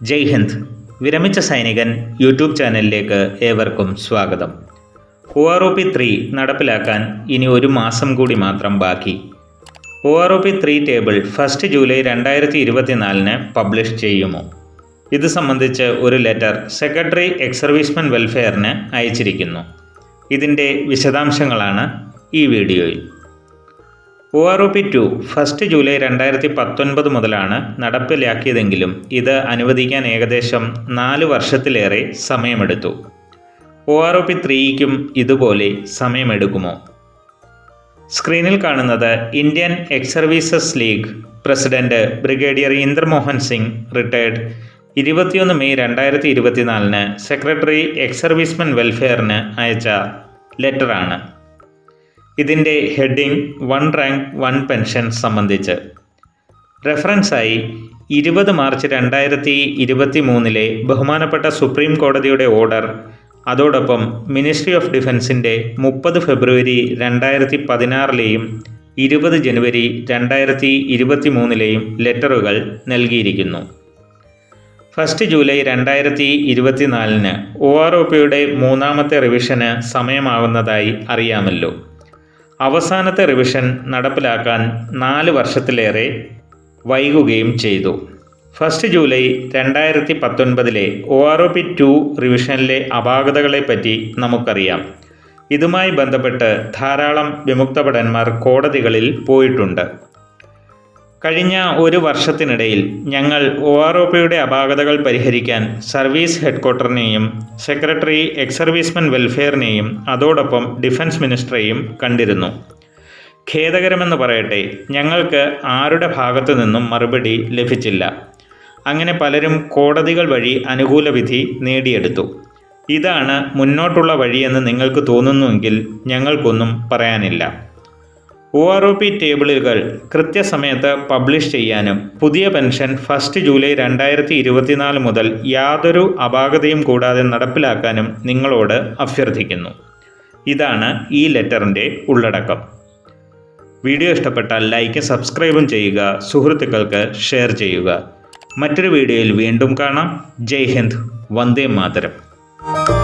ജയ് ഹിന്ദ് വിരമിച്ച സൈനികൻ യൂട്യൂബ് ചാനലിലേക്ക് ഏവർക്കും സ്വാഗതം O R O P three നടപ്പിലാക്കാൻ ഇനി ഒരു മാസം കൂടി മാത്രം ബാക്കി O R O P three table first July രണ്ടായിരത്തി ഇരുപത്തിനാലിന് പബ്ലിഷ് ചെയ്യുമോ ഇത് സംബന്ധിച്ച് ഒരു ലെറ്റർ സെക്രട്ടറി എക്സ് സർവീസ്മെൻ വെൽഫെയറിന് അയച്ചിരിക്കുന്നു ഇതിൻ്റെ വിശദാംശങ്ങളാണ് ഈ വീഡിയോയിൽ O R O P two first July രണ്ടായിരത്തി പത്തൊൻപത് മുതലാണ് നടപ്പിലാക്കിയതെങ്കിലും ഇത് അനുവദിക്കാൻ ഏകദേശം നാല് വർഷത്തിലേറെ സമയമെടുത്തു ഒ ആർ ഒ പി ത്രീക്കും ഇതുപോലെ സമയമെടുക്കുമോ സ്ക്രീനിൽ കാണുന്നത് Indian ex services league president brigadier Indramohan Singh retired ഇരുപത്തിയൊന്ന് മെയ് രണ്ടായിരത്തി ഇരുപത്തിനാലിന് സെക്രട്ടറി എക്സ് സർവീസ്മെൻ വെൽഫെയറിന് അയച്ച ലെറ്ററാണ് ഇതിൻ്റെ heading one rank one pension സംബന്ധിച്ച് റെഫറൻസായി ഇരുപത് മാർച്ച് രണ്ടായിരത്തി ഇരുപത്തി മൂന്നിലെ ബഹുമാനപ്പെട്ട സുപ്രീം കോടതിയുടെ ഓർഡർ അതോടൊപ്പം മിനിസ്ട്രി ഓഫ് ഡിഫൻസിൻ്റെ മുപ്പത് ഫെബ്രുവരി രണ്ടായിരത്തി പതിനാറിലെയും ഇരുപത് ജനുവരി രണ്ടായിരത്തി ഇരുപത്തി മൂന്നിലെയും ലെറ്ററുകൾ നൽകിയിരിക്കുന്നു ഫസ്റ്റ് ജൂലൈ രണ്ടായിരത്തി ഇരുപത്തിനാലിന് ഒ ആർ ഒ പിയുടെ മൂന്നാമത്തെ റിവിഷന് സമയമാവുന്നതായി അറിയാമല്ലോ അവസാനത്തെ റിവിഷൻ നടപ്പിലാക്കാൻ നാല് വർഷത്തിലേറെ വൈകുകയും ചെയ്തു ഫസ്റ്റ് ജൂലൈ രണ്ടായിരത്തി പത്തൊൻപതിലെ O R O P two റിവിഷനിലെ അപാകതകളെപ്പറ്റി നമുക്കറിയാം ഇതുമായി ബന്ധപ്പെട്ട് ധാരാളം വിമുക്തഭടന്മാർ കോടതികളിൽ പോയിട്ടുണ്ട് കഴിഞ്ഞ ഒരു വർഷത്തിനിടയിൽ ഞങ്ങൾ ഒ ആർ ഒ പിയുടെ അപാകതകൾ പരിഹരിക്കാൻ സർവീസ് ഹെഡ്ക്വാർട്ടറിനെയും സെക്രട്ടറി എക്സ് സർവീസ്മെൻ വെൽഫെയറിനെയും അതോടൊപ്പം ഡിഫൻസ് മിനിസ്റ്ററെയും കണ്ടിരുന്നു ഖേദകരമെന്ന് പറയട്ടെ ഞങ്ങൾക്ക് ആരുടെ ഭാഗത്തു നിന്നും മറുപടി ലഭിച്ചില്ല അങ്ങനെ പലരും കോടതികൾ വഴി അനുകൂല വിധി നേടിയെടുത്തു ഇതാണ് മുന്നോട്ടുള്ള വഴിയെന്ന് നിങ്ങൾക്ക് തോന്നുന്നുവെങ്കിൽ ഞങ്ങൾക്കൊന്നും പറയാനില്ല ഒ ആർ ഒ പി ടേബിളുകൾ കൃത്യസമയത്ത് പബ്ലിഷ് ചെയ്യാനും പുതിയ പെൻഷൻ ഫസ്റ്റ് ജൂലൈ രണ്ടായിരത്തി ഇരുപത്തിനാല് മുതൽ യാതൊരു അപാകതയും കൂടാതെ നടപ്പിലാക്കാനും നിങ്ങളോട് അഭ്യർത്ഥിക്കുന്നു ഇതാണ് ഈ ലെറ്ററിൻ്റെ ഉള്ളടക്കം വീഡിയോ ഇഷ്ടപ്പെട്ടാൽ ലൈക്കും സബ്സ്ക്രൈബും ചെയ്യുക സുഹൃത്തുക്കൾക്ക് ഷെയർ ചെയ്യുക മറ്റൊരു വീഡിയോയിൽ വീണ്ടും കാണാം ജയ് ഹിന്ദ് വന്ദേ മാതരം